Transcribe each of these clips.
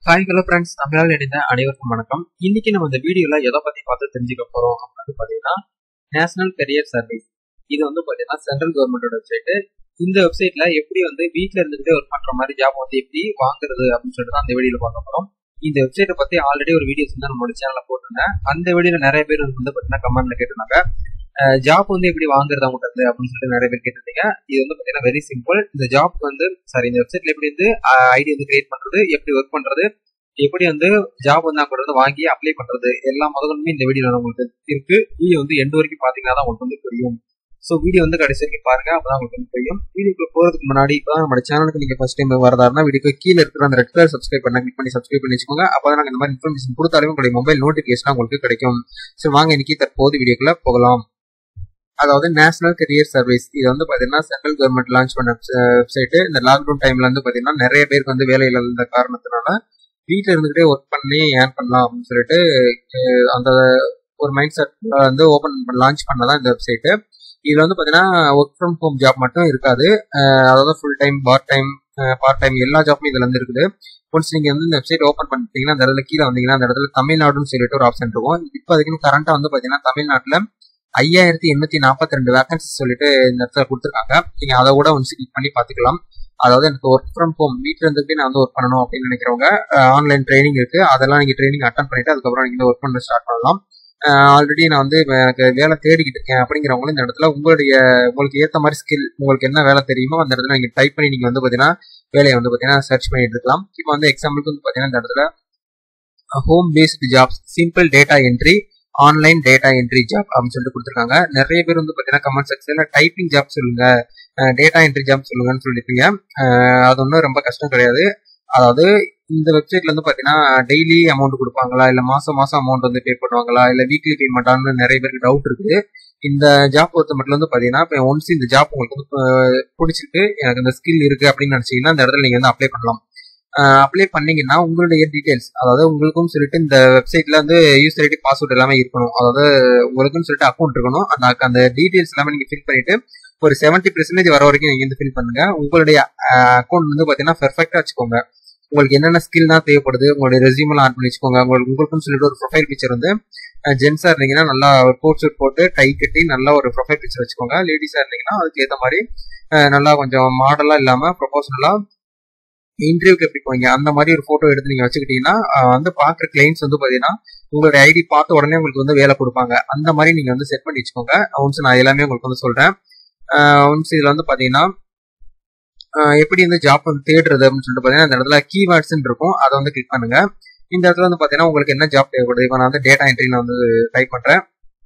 hi hello friends தமிழால் இணைந்த அனைவருக்கும் வணக்கம் இன்னைக்கு நம்ம இந்த வீடியோல எதை பத்தி பார்த்து தெரிஞ்சுக்க போறோம் அப்படின்னு பாத்தீங்கன்னா நேஷனல் கரியர் சர்வீஸ் இது வந்து பாத்தீங்கன்னா சென்ட்ரல் கவர்மெண்டோட வெப்சைட் இந்த வெப்சைட்ல எப்படி வந்து வீட்ல இருந்துகிட்டே ஒர்க் பண்ற மாதிரி ஜாப் வந்து எப்படி வாங்குறது அப்படின்னு சொல்லிட்டு தான் அந்த வீடியோல பார்க்க போறோம் இந்த வெப்சைட்டை பத்தி ஆல்ரெடி ஒரு வீடியோஸ் வந்து நம்மளோட சேனல்ல போட்டிருந்தேன் அந்த வீடியோல நிறைய பேர் வந்து பாத்தீங்கன்னா கமெண்ட்ல கேட்டிருந்தாங்க ஜாப் வந்து எப்படி வாங்குறது அவங்ககிட்ட இருந்து அப்படின்னு சொல்லிட்டு நிறைய பேர் கேட்டிருந்தீங்க இது வந்து பாத்தீங்கன்னா வெரி சிம்பிள் இந்த ஜாப் வந்து சாரி இந்த வெப்சைட்ல எப்படி வந்து ஐடி வந்து கிரியேட் பண்றது எப்படி ஒர்க் பண்றது எப்படி வந்து ஜாப் வந்து அவங்க வந்து வாங்கி அப்ளை பண்றது எல்லா முதலுமே இந்த வீடியோல உங்களுக்கு இருக்கு வீடியோ வந்து எண்டு வரைக்கும் பாத்தீங்கன்னா தான் உங்களுக்கு வந்து புரியும் ஸோ வீடியோ வந்து கடைசி வரைக்கும் பாருங்க அப்பதான் உங்களுக்கு வந்து புரியும் வீடியோக்கு போறதுக்கு முன்னாடி இப்போ நம்ம சேனலுக்கு நீங்க ஃபர்ஸ்ட் டைம் வரதாருன்னா வீடியோக்கு கீழே இருக்கிற அந்த ரெட் கலர் சப்ஸ்கிரைப் பண்ண கிளிக் பண்ணி சப்ஸ்கிரைப் பண்ணி வச்சுக்கோங்க அப்பதான் நாங்கள் இந்த மாதிரி இன்ஃபர்மேஷன் கொடுத்தாலும் உங்களுடைய மொபைல் நோட்டிஃபிகேஷன் உங்களுக்கு கிடைக்கும் ஸோ வாங்க இன்னைக்கு தற்போது வீடியோக்குள்ள போகலாம் அதாவது நேஷனல் கரியர் சர்வீஸ் இது வந்து பாத்தீங்கன்னா சென்ட்ரல் கவர்மெண்ட் லான்ச் பண்ண வெப்சைட் இந்த லாக்டவுன் டைம்ல வந்து பாத்தீங்கன்னா நிறைய பேருக்கு வந்து வேலை இல்லாத காரணத்தினால வீட்டில் இருந்துகிட்டே ஒர்க் பண்ணி ஏர்ன் பண்ணலாம் அப்படின்னு சொல்லிட்டு அந்த ஒரு மைண்ட் செட் வந்து ஓப்பன் லான்ச் பண்ணதான் இந்த வெப்சைட்டு இதுல வந்து பாத்தீங்கன்னா ஒர்க் ஃப்ரம் ஹோம் ஜாப் மட்டும் இருக்காது அதாவது full time part time part time எல்லா ஜாப்பும் இதுல இருந்து இருக்குது ஒன்ஸ் நீங்க வந்து இந்த வெப்சைட் ஓப்பன் பண்ணிட்டீங்கன்னா அந்த இடத்துல கீழே வந்தீங்கன்னா அந்த இடத்துல தமிழ்நாடுன்னு சொல்லிட்டு ஒரு ஆப்ஷன் இருக்கும் இப்போ அதுக்குன்னு கரண்டா வந்து பாத்தீங்கன்னா தமிழ்நாட்டுல ஐயாயிரத்தி எண்ணூத்தி நாற்பத்தி ரெண்டு வேகன்சி சொல்லிட்டு இந்த இடத்துல கொடுத்துருக்காங்க நீங்க அதை கூட ஒன்ஸ் கிளிக் பண்ணி பாத்துக்கலாம் அதாவது எனக்கு ஒர்க் ஃப்ரம் ஹோம் வீட்டில் இருந்துட்டு நான் வந்து ஒர்க் பண்ணணும் அப்படின்னு நினைக்கிறவங்க ஆன்லைன் ட்ரைனிங் இருக்கு அதெல்லாம் நீங்க ட்ரைனிங் அட்டன் பண்ணிட்டு அதுக்கப்புறம் நீங்க ஒர்க் பண்ண ஸ்டார்ட் பண்ணலாம் ஆல்ரெடி நான் வந்து எனக்கு வேலை தேடிக்கிட்டு இருக்கேன் அப்படிங்கிறவங்களும் இந்த இடத்துல உங்களுடைய உங்களுக்கு ஏற்ற மாதிரி ஸ்கில் உங்களுக்கு என்ன வேலை தெரியுமோ அந்த இடத்துல நீங்க டைப் பண்ணி நீங்க வந்து பாத்தீங்கன்னா வேலையை வந்து பாத்தீங்கன்னா சர்ச் பண்ணிட்டு இருக்கலாம் இப்போ வந்து எக்ஸாம்பிளுக்கு வந்து பாத்தீங்கன்னா இந்த இடத்துல home based jobs simple data entry online data entry job அப்படின்னு சொல்லிட்டு கொடுத்துருக்காங்க நிறைய பேர் வந்து பார்த்தீங்கன்னா கமெண்ட் செக்ஷன்ல டைப்பிங் ஜாப் சொல்லுங்க டேட்டா என்ட்ரி ஜாப் சொல்லுங்கன்னு சொல்லிருக்கீங்க அது ஒன்றும் ரொம்ப கஷ்டம் கிடையாது அதாவது இந்த வெப்சைட்ல வந்து பாத்தீங்கன்னா டெய்லி அமௌண்ட் கொடுப்பாங்களா இல்ல மாசம் மாசம் அமௌண்ட் வந்து பே பண்ணுவாங்களா இல்ல வீக்லி பேமெண்டான்னு நிறைய பேருக்கு டவுட் இருக்குது இந்த ஜாப் பொறுத்த மட்டும் வந்து பாத்தீங்கன்னா இப்போ ஒன்ஸ் இந்த ஜாப் உங்களுக்கு வந்து பிடிச்சிருக்கு எனக்கு இந்த ஸ்கில் இருக்கு அப்படின்னு நினைச்சீங்கன்னா இந்த இடத்துல நீங்க வந்து அப்ளை பண்ணலாம் அப்ளை பண்ணீங்கன்னா உங்களுடைய டீடைல்ஸ் அதாவது உங்களுக்கும் சொல்லிட்டு இந்த வெப்சைட்ல வந்து யூசர் ஐடி பாஸ்வேர்ட் எல்லாமே இருக்கணும் அதாவது உங்களுக்கும் சொல்லிட்டு அக்கௌண்ட் இருக்கணும் அந்த அந்த டீடைல்ஸ் எல்லாமே நீங்க ஃபில் பண்ணிட்டு ஒரு செவன்டி பெர்சன்டேஜ் வர வரைக்கும் நீங்க வந்து ஃபில் பண்ணுங்க உங்களுடைய அக்கௌண்ட் வந்து பாத்தீங்கன்னா பெர்ஃபெக்டா வச்சுக்கோங்க உங்களுக்கு என்னென்ன ஸ்கில் தான் தேவைப்படுது உங்களுடைய ரெசியூமெல்லாம் ஆட் பண்ணி வச்சுக்கோங்க உங்களுக்கு உங்களுக்கும் சொல்லிட்டு ஒரு ப்ரொஃபைல் பிக்சர் வந்து ஜென்ஸா இருந்தீங்கன்னா நல்லா ஒரு கோட் ஷூட் போட்டு டை கட்டி நல்லா ஒரு ப்ரொஃபைல் பிக்சர் வச்சுக்கோங்க லேடிஸா இருந்தீங்கன்னா அதுக்கு ஏற்ற மாதிரி நல்லா கொஞ்சம் மாடலா இல்லாம ப்ரொபோஷனலா இன்டர்வியூக்கு எப்படி போவீங்க அந்த மாதிரி ஒரு போட்டோ எடுத்து நீங்க வச்சுக்கிட்டீங்கன்னா வந்து பாக்குற கிளைண்ட்ஸ் வந்து பாத்தீங்கன்னா உங்களுடைய ஐடி பார்த்த உடனே உங்களுக்கு வந்து வேலை கொடுப்பாங்க அந்த மாதிரி நீங்க வந்து செட் பண்ணி வச்சுக்கோங்க ஒன்ஸ் நான் எல்லாமே உங்களுக்கு வந்து சொல்றேன் ஒன்ஸ் இதுல வந்து பாத்தீங்கன்னா எப்படி வந்து ஜாப் வந்து தேடுறது அப்படின்னு சொல்லிட்டு பாத்தீங்கன்னா இந்த இடத்துல கீவேர்ட்ஸ் இருக்கும் அதை வந்து கிளிக் பண்ணுங்க இந்த இடத்துல வந்து பாத்தீங்கன்னா உங்களுக்கு என்ன ஜாப் தேவைப்படுது இப்போ நான் வந்து டேட்டா என்ட்ரி நான் வந்து டைப் பண்றேன்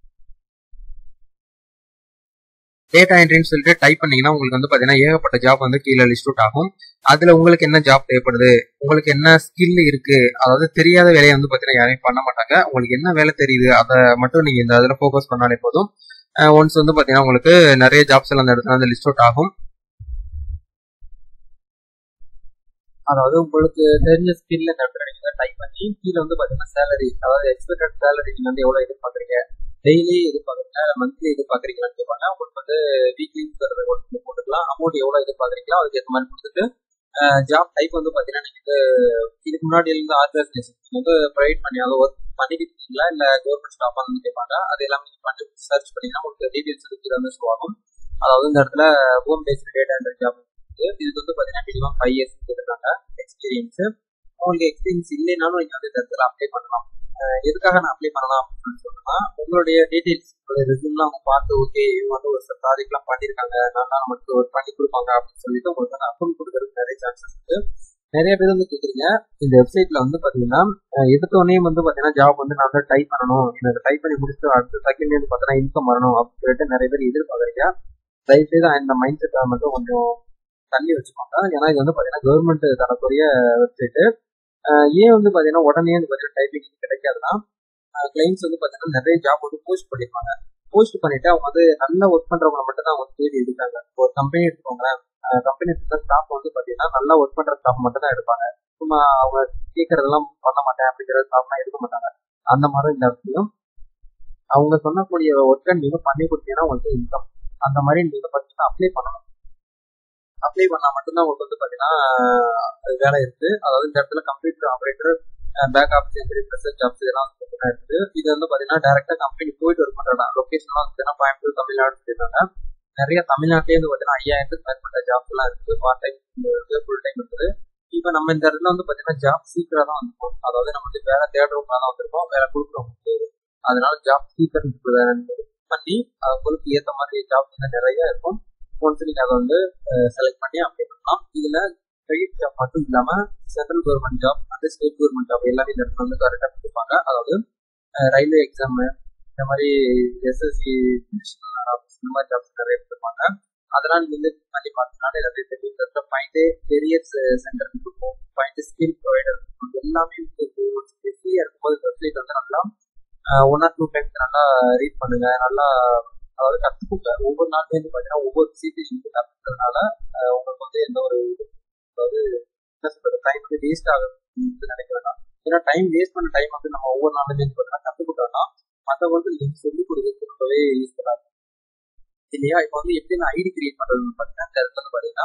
டேட்டா என்ட்ரின்னு சொல்லிட்டு டைப் பண்ணீங்கன்னா உங்களுக்கு வந்து பாத்தீங்கன்னா ஏகப்பட்ட ஜாப் வந்து கீழே லிஸ்ட் அவுட் ஆகும் அதுல உங்களுக்கு என்ன ஜாப் தேவைப்படுது உங்களுக்கு என்ன ஸ்கில் இருக்கு அதாவது தெரியாத வேலையை வந்து பாத்தீங்கன்னா யாரையும் பண்ண மாட்டாங்க உங்களுக்கு என்ன வேலை தெரியுது அதை மட்டும் நீங்க இந்த இதுல ஃபோக்கஸ் பண்ணாலே போதும் ஒன்ஸ் வந்து பாத்தீங்கன்னா உங்களுக்கு நிறைய ஜாப்ஸ் எல்லாம் அந்த இடத்துல வந்து லிஸ்ட் அவுட் ஆகும் அதாவது உங்களுக்கு தெரிஞ்ச ஸ்கில் இந்த இடத்துல நீங்க டைப் பண்ணி கீழே வந்து பாத்தீங்கன்னா சேலரி அதாவது எக்ஸ்பெக்டட் சேலரி நீங்க வந்து எவ்வளவு எதிர்பார்க்குறீங்க டெய்லி எதிர்பார்க்குறீங்களா மந்த்லி எதிர்பார்க்குறீங்களான்னு கேட்பாங்க உங்களுக்கு வந்து வீக்லி போட்டுக்கலாம் அமௌண்ட் எவ்வளவு எதிர்பார்க்குறீங்களோ அதுக்கு ஏற்ற மாதிரி கொடுத்துட்டு ஜாப் டைப் வந்து பார்த்தீங்கன்னா நீங்கள் இதுக்கு முன்னாடி இருந்து ஆர்கனைசேஷன் வந்து ப்ரொவைட் பண்ணி அதை ஒர்க் பண்ணிக்கிட்டு இருக்கீங்களா இல்லை கவர்மெண்ட் ஸ்டாஃப் வந்து கேட்பாங்க அது எல்லாமே நீங்கள் பண்ணி சர்ச் பண்ணிங்கன்னா உங்களுக்கு டீடைல்ஸ் இருக்குது வந்து ஷோ ஆகும் அதாவது இந்த இடத்துல home based data entry job இதுக்கு வந்து பார்த்தீங்கன்னா மினிமம் ஃபைவ் இயர்ஸ் கேட்டிருக்காங்க எக்ஸ்பீரியன்ஸ் உங்களுக்கு எக்ஸ்பீரியன்ஸ் இல்லைனாலும் நீங்கள் வந்து இந்த இடத்துல அப்ளை பண்ணலாம் எதுக்காக நான் அப்ளை பண்ணலாம் அப்படின்னு சொன்னா உங்களுடைய டீடைல்ஸ் உங்களுடைய ரெசியூம்லாம் அவங்க பார்த்து ஓகே இவங்க வந்து ஒரு சில ப்ராஜெக்ட்லாம் பண்ணியிருக்காங்க நல்லா நமக்கு ஒர்க் பண்ணி கொடுப்பாங்க அப்படின்னு சொல்லிட்டு உங்களுக்கு வந்து அக்கௌண்ட் கொடுக்கறதுக்கு நிறைய சான்சஸ் இருக்கு நிறைய பேர் வந்து கேட்குறீங்க இந்த வெப்சைட்ல வந்து பாத்தீங்கன்னா எடுத்தோடனே வந்து பாத்தீங்கன்னா ஜாப் வந்து நான் வந்து டைப் பண்ணணும் எனக்கு டைப் பண்ணி முடிச்சுட்டு அடுத்த செகண்ட் வந்து பாத்தீங்கன்னா இன்கம் வரணும் அப்படின்னு சொல்லிட்டு நிறைய பேர் எதிர்பார்க்குறீங்க தயவுசெய்து இந்த மைண்ட் செட்டை மட்டும் கொஞ்சம் தள்ளி வச்சுக்கோங்க ஏன்னா இது வந்து பாத்தீங்கன்னா கவர்மெண்ட் தரக்கூடிய வெப்சைட்டு ஏன் வந்து பாத்தீங்கன்னா உடனே வந்து பாத்தீங்கன்னா டைப்பிங் கிடைக்காதுன்னா கிளைண்ட்ஸ் வந்து பாத்தீங்கன்னா நிறைய ஜாப் வந்து போஸ்ட் பண்ணிருப்பாங்க போஸ்ட் பண்ணிட்டு அவங்க வந்து நல்லா ஒர்க் பண்றவங்க மட்டும் தான் அவங்க தேடி எடுக்காங்க ஒரு கம்பெனி எடுத்துக்கோங்களேன் கம்பெனி இருக்கிற ஸ்டாஃப் வந்து பாத்தீங்கன்னா நல்லா ஒர்க் பண்ற ஸ்டாஃப் மட்டும் தான் எடுப்பாங்க சும்மா அவங்க கேட்கறதெல்லாம் பண்ண மாட்டேன் அப்படிங்கிற ஸ்டாஃப்லாம் எடுக்க மாட்டாங்க அந்த மாதிரி இந்த இடத்துலையும் அவங்க சொன்னக்கூடிய ஒர்க்கை நீங்க பண்ணி கொடுத்தீங்கன்னா உங்களுக்கு இன்கம் அந்த மாதிரி நீங்க ஃபர்ஸ்ட் அப்ளை பண்ணணும் அப்ளை பண்ணால் மட்டும்தான் உங்களுக்கு வந்து பார்த்தீங்கன்னா அது வேலை இருக்கு அதாவது இந்த இடத்துல computer operator back office entry fresher jobs இதெல்லாம் வந்து பார்த்தீங்கன்னா இருக்குது இது வந்து பார்த்தீங்கன்னா டேரெக்டாக கம்பெனி போயிட்டு ஒர்க் பண்ணுறாங்க லொக்கேஷன்லாம் வந்து கோயம்புத்தூர் தமிழ்நாடு சொல்லியிருக்காங்க நிறைய தமிழ்நாட்டிலே வந்து பார்த்தீங்கன்னா ஐயாயிரத்துக்கு மேற்பட்ட ஜாப்ஸ் எல்லாம் இருக்குது பார்ட் டைம் இருக்குது ஃபுல் டைம் இருக்குது இப்போ நம்ம இந்த இடத்துல வந்து பார்த்தீங்கன்னா ஜாப் சீக்கிரம் தான் வந்திருக்கோம் அதாவது நம்ம வந்து வேலை தேடுறவங்க தான் வந்திருக்கோம் வேலை கொடுக்குறவங்க அதனால ஜாப் சீக்கிரம் பண்ணி உங்களுக்கு ஏற்ற மாதிரி ஜாப் வந்து நிறைய இருக்கும் ஒன்ஸ் நீங்கள் அதை வந்து செலக்ட் பண்ணி அப்ளை பண்ணலாம் இதில் ப்ரைவேட் ஜாப் மட்டும் இல்லாமல் சென்ட்ரல் கவர்மெண்ட் ஜாப் அந்த ஸ்டேட் கவர்மெண்ட் ஜாப் எல்லாமே இந்த இடத்துல வந்து கரெக்டாக கொடுப்பாங்க அதாவது ரயில்வே எக்ஸாமு இந்த மாதிரி எஸ்எஸ்சி இந்த மாதிரி ஜாப்ஸ் நிறைய கொடுப்பாங்க அதெல்லாம் நீங்கள் வந்து பண்ணி பார்த்தீங்கன்னா எல்லாத்தையும் தெரியும் இந்த பாயிண்ட் கெரியர்ஸ் சென்டர் இருக்கும் பாயிண்ட் ஸ்கில் ப்ரொவைடர் எல்லாமே ஃப்ரீயாக இருக்கும்போது வெப்சைட் வந்து நல்லா ஒன் ஆர் டூ டைம்ஸ் நல்லா ரீட் பண்ணுங்க நல்லா அதாவது கற்றுக்கோங்க ஒவ்வொரு நாள்லேருந்து பார்த்தீங்கன்னா ஒவ்வொரு சிச்சுவேஷன் கற்றுக்கிறதுனால உங்களுக்கு வந்து எந்த ஒரு அதாவது என்ன சொல்றது டைம் வந்து வேஸ்ட் ஆகுதுன்னு நினைக்க வேண்டாம் ஏன்னா டைம் வேஸ்ட் பண்ண டைம் வந்து நம்ம ஒவ்வொரு நாள்லேருந்து பார்த்தீங்கன்னா கற்றுக்கிட்டோம்னா மற்றவங்களுக்கு நீங்கள் சொல்லிக் கொடுக்கறது ரொம்பவே யூஸ்ஃபுல்லாக இருக்கும் இல்லையா இப்போ வந்து எப்படி நான் ஐடி கிரியேட் பண்ணுறதுன்னு பார்த்தீங்கன்னா இந்த இடத்துல பார்த்தீங்கன்னா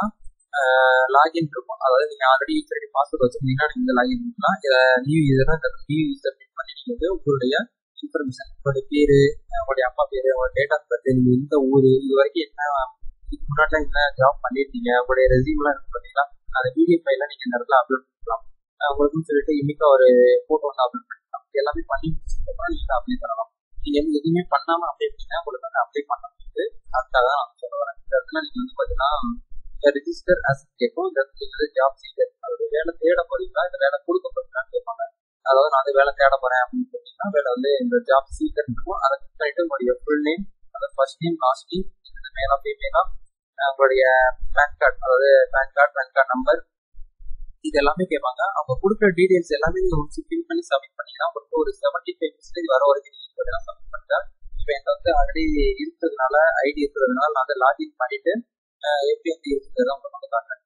லாகின் இருக்கும் அதாவது நீங்கள் ஆல்ரெடி யூஸ் ஐடி பாஸ்வேர்ட் வச்சிருந்தீங்கன்னா நீங்கள் லாகின் பண்ணலாம் நியூ யூசர்னா இந்த நியூ யூசர் பண்ணி நீங்கள் வந்து உங்களுடைய இன்ஃபர்மேஷன் உங்களுடைய பேர் உங்களுடைய அப்பா பேர் உங்களோட டேட் ஆஃப் பர்த் நீங்கள் எந்த ஊர் இது வரைக்கும் என்ன இதுக்கு முன்னாடி என்ன ஜாப் பண்ணியிருக்கீங்க உங்களுடைய ரெசியூம்லாம் இருக்கு பார்த்தீங்களா அந்த வீடியோ ஃபைலாம் நீங்கள் இந்த இடத்துல அப்லோட் பண்ணலாம் உங்களுக்குன்னு சொல்லிட்டு இன்னைக்கு ஒரு ஃபோட்டோ வந்து அப்லோட் பண்ணிக்கலாம் எல்லாமே பண்ணி முடிச்சதுக்கப்புறம் நீங்கள் அப்ளை பண்ணலாம் நீங்கள் வந்து எதுவுமே பண்ணாமல் அப்ளை பண்ணீங்கன்னா உங்களுக்கு வந்து அப்ளை பண்ண முடியுது அதுக்காக தான் நான் சொல்ல வரேன் இந்த இடத்துல நீங்கள் வந்து பார்த்தீங்கன்னா ரிஜிஸ்டர் அஸ் கேட்கும் இந்த இடத்துல ஜாப் சீக்கர் அதாவது வேலை தேட போறீங்களா இந்த வேலை கொடுக்க போறீங்களான்னு கேட்பாங்க அதாவது நான் வந்து வேலை தேட போறேன் அப்படின்னு சொன்னீங்கன்னா வேலை வந்து இந்த ஜாப் சீக்கர் இருக்கும் அதை கிளிக் பண்ணிட்டு உங்களுடைய ஃபுல் நேம் அதாவது ஃபர்ஸ்ட் நேம் லாஸ்ட் நேம் மேலா ஃபீமேலா உங்களுடைய பேன் கார்டு அதாவது PAN card PAN card number இது எல்லாமே கேட்பாங்க அவங்க கொடுக்குற டீடைல்ஸ் எல்லாமே நீங்க ஒரு ஃபில் பண்ணி சப்மிட் பண்ணீங்கன்னா உங்களுக்கு ஒரு செவன்டி ஃபைவ் பர்சன்டேஜ் வர வரைக்கும் நீங்க பார்த்தீங்கன்னா சப்மிட் பண்ணிட்டா இப்போ என்கிட்ட வந்து ஆல்ரெடி இருக்கிறதுனால ஐடி இருக்கிறதுனால நான் அதை லாகின் பண்ணிட்டு எப்படி வந்து இருக்கிறத உங்களுக்கு வந்து காட்டுறேன்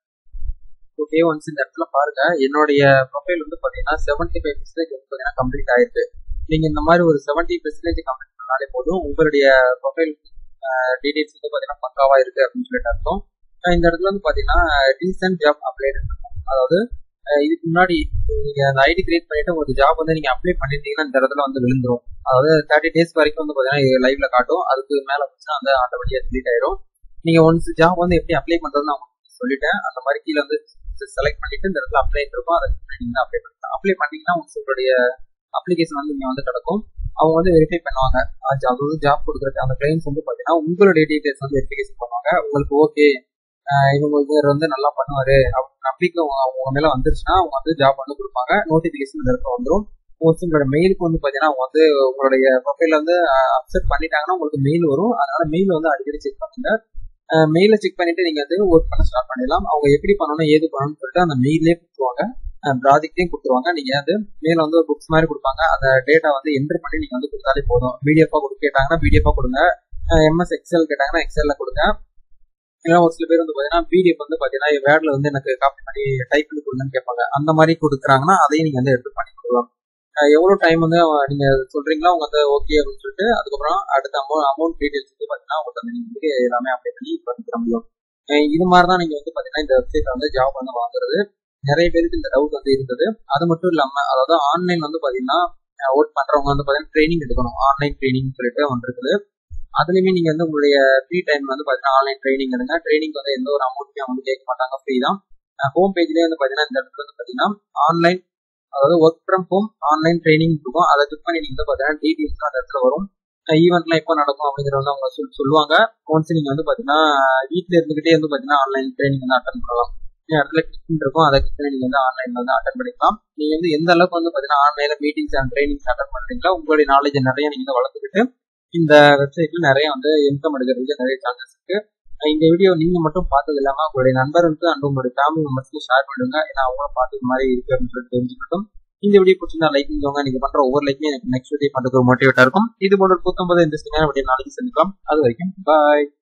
ஓகே ஒன்ஸ் இந்த இடத்துல பாருங்க என்னுடைய ப்ரொஃபைல் வந்து பார்த்தீங்கன்னா செவன்டி ஃபைவ் பர்சன்டேஜ் வந்து பார்த்தீங்கன்னா கம்ப்ளீட் ஆயிருக்கு நீங்க இந்த மாதிரி ஒரு செவன்டி பர்சன்டேஜ் கம்ப்ளீட் பண்ணாலே போதும் உங்களுடைய ப்ரொஃபைல் டீடைல்ஸ் வந்து பார்த்தீங்கன்னா பக்காவா இருக்கு அப்படின்னு சொல்லிட்டு அர்த்தம் இந்த இடத்துல வந்து பார்த்தீங்கன்னா ரீசன்ட் ஜாப் அப்ளைட் இருக்கும் அதாவது இதுக்கு முன்னாடி நீங்க அந்த ஐடி கிரியேட் பண்ணிட்டு உங்களுக்கு ஜாப் வந்து நீங்க அப்ளை பண்ணிருந்தீங்கன்னா இந்த இடத்துல வந்து விழுந்துரும் அதாவது தேர்ட்டி டேஸ் வரைக்கும் வந்து பார்த்தீங்கன்னா லைவ்ல காட்டும் அதுக்கு மேல வந்துச்சுன்னா வந்து ஆட்டோமேட்டிக்கா டிலீட் ஆயிரும் நீங்க ஒன்ஸ் ஜாப் வந்து எப்படி அப்ளை பண்றதுன்னு நான் சொல்லிட்டேன் அந்த மாதிரி கீழே வந்து செலக்ட் பண்ணிட்டு இந்த இடத்துல அப்ளை இருக்கும் அதை நீங்க அப்ளை பண்ணிக்கலாம் அப்ளை பண்ணீங்கன்னா உங்களுடைய அப்ளிகேஷன் வந்து இங்க வந்து கிடக்கும் அவங்க வந்து வெரிஃபை பண்ணுவாங்க அதாவது ஜாப் கொடுக்குறது அந்த கிளைண்ட்ஸ் வந்து பாத்தீங்கன்னா உங்களுடைய டீடைல்ஸ் வந்து வெரிஃபிகேஷன் பண்ணுவாங்க உங்களுக்கு ஓகே இவங்க வந்து நல்லா பண்ணுவாரு நம்பிக்கை உங்க மேல வந்துருச்சுன்னா அவங்க வந்து ஜாப் வந்து கொடுப்பாங்க நோட்டிபிகேஷன் இந்த இடத்துல வந்துடும் உங்களோட மெயிலுக்கு வந்து பாத்தீங்கன்னா அவங்க வந்து உங்களுடைய ப்ரொஃபைல வந்து அக்செப்ட் பண்ணிட்டாங்கன்னா உங்களுக்கு மெயில் வரும் அதனால மெயில் வந்து அடிக்கடி செக் பண்ணுங்க மெயில செக் பண்ணிட்டு நீங்க வந்து ஒர்க் பண்ண ஸ்டார்ட் பண்ணிடலாம் அவங்க எப்படி பண்ணணும் ஏது பண்ணணும்னு சொல்லிட்டு அந்த மெயிலே கொடுத்துருவாங்க ப்ராஜெக்டையும் கொடுத்துருவாங்க நீங்க வந்து மேல வந்து புக்ஸ் மாதிரி கொடுப்பாங்க அந்த டேட்டா வந்து என்டர் பண்ணி நீங்க வந்து கொடுத்தாலே போதும் பிடிஎஃபா கொடுக்க கேட்டாங்கன்னா பிடிஎஃபா கொடுங்க எம்எஸ் எக்ஸல் கேட்டாங்கன்னா எக்ஸல்ல கொடுங்க ஏன்னா ஒரு சில பேர் வந்து பாத்தீங்கன்னா பிடிஎஃப் வந்து பாத்தீங்கன்னா வேர்ட்ல வந்து எனக்கு காப்பி பண்ணி டைப் பண்ணி கொடுங்கன்னு கேட்பாங்க அந்த மாதிரி கொடுக்குறாங்கன்னா அதையும் நீங்க வந்து எடுத்து பண்ணி கொடுக்கலாம் எவ்வளவு டைம் வந்து நீங்க சொல்றீங்களோ அவங்க வந்து ஓகே அப்படின்னு சொல்லிட்டு அதுக்கப்புறம் அடுத்த அமௌண்ட் அமௌண்ட் டீடைல்ஸ் வந்து பாத்தீங்கன்னா உங்களுக்கு வந்து நீங்க எல்லாமே அப்ளை பண்ணி பண்ணிக்கிற முடியும் இது மாதிரி தான் நீங்க வந்து பாத்தீங்கன்னா இந்த வெப்சைட்ல வந்து ஜாப் வந்து வாங்குறது நிறைய பேருக்கு இந்த டவுட் வந்து இருந்தது அது மட்டும் இல்லாம அதாவது ஆன்லைன் வந்து பாத்தீங்கன்னா ஒர்க் பண்றவங்க வந்து பாத்தீங்கன்னா ட்ரைனிங் எடுக்கணும் ஆன்லைன் ட்ரைனிங் சொல்லிட்டு ஒன்று இருக்குது அதுலயுமே நீங்க வந்து உங்களுடைய ஃப்ரீ டைம் வந்து பாத்தீங்கன்னா ஆன்லைன் ட்ரைனிங் எடுங்க ட்ரைனிங் வந்து எந்த ஒரு அமௌண்ட்டையும் வந்து கேட்க மாட்டாங்க ஃப்ரீ தான் ஹோம் பேஜ்லயே வந்து பாத்தீங்கன்னா இந்த இடத்துல வந்து பாத்தீங்கன்னா ஆன்லைன் அதாவது work from home online training இருக்கும் அதை கிளிக் பண்ணி நீங்க வந்து பாத்தீங்கன்னா டீடைல்ஸ் அந்த இடத்துல வரும் ஈவெண்ட்லாம் எப்போ நடக்கும் அப்படிங்கிறத வந்து அவங்க சொல் சொல்லுவாங்க ஒன்ஸ் நீங்க வந்து பாத்தீங்கன்னா வீட்டுல இருந்துகிட்டே வந்து பாத்தீங்கன்னா ஆன்லைன் ட்ரைனிங் வந்து அட்டன் பண்ணலாம் இடத்துல கிளிக் இருக்கும் அதை கிளிக் பண்ணி நீங்க வந்து ஆன்லைன்ல வந்து அட்டன் பண்ணிக்கலாம் நீங்க வந்து எந்த அளவுக்கு வந்து பாத்தீங்கன்னா ஆன்லைன்ல மீட்டிங்ஸ் அண்ட் ட்ரைனிங்ஸ் அட்டன் பண்றீங்களோ உங்களுடைய நாலேஜ் நிறைய நீங்க வளர்த்துக்கிட்டு இந்த வெப்சைட்ல நிறைய வந்து இன்கம் எடுக்கிறதுக்கு நிறைய சான்சஸ் இருக்கு இந்த வீடியோ நீங்க மட்டும் பார்த்தது இல்லாம உங்களுடைய நண்பருக்கு அண்ட் உங்களுடைய ஃபேமிலி மெம்பர்ஸ்க்கு ஷேர் பண்ணுங்க ஏன்னா அவங்களும் பார்த்தது மாதிரி இருக்கு அப்படின்னு சொல்லிட்டு தெரிஞ்சுக்கிட்டும் இந்த வீடியோ பிடிச்சிருந்தா லைக் பண்ணுவாங்க நீங்க பண்ற ஒவ்வொரு லைக்குமே எனக்கு நெக்ஸ்ட் வீடியோ பண்றதுக்கு ஒரு மோட்டிவேட்டா இருக்கும் இது போன்ற புத்தம்பது இன்ட்ரெஸ்டிங்கான வீடியோ நாளைக்கு சந்திக்கலாம் அது வரைக்கும் பாய்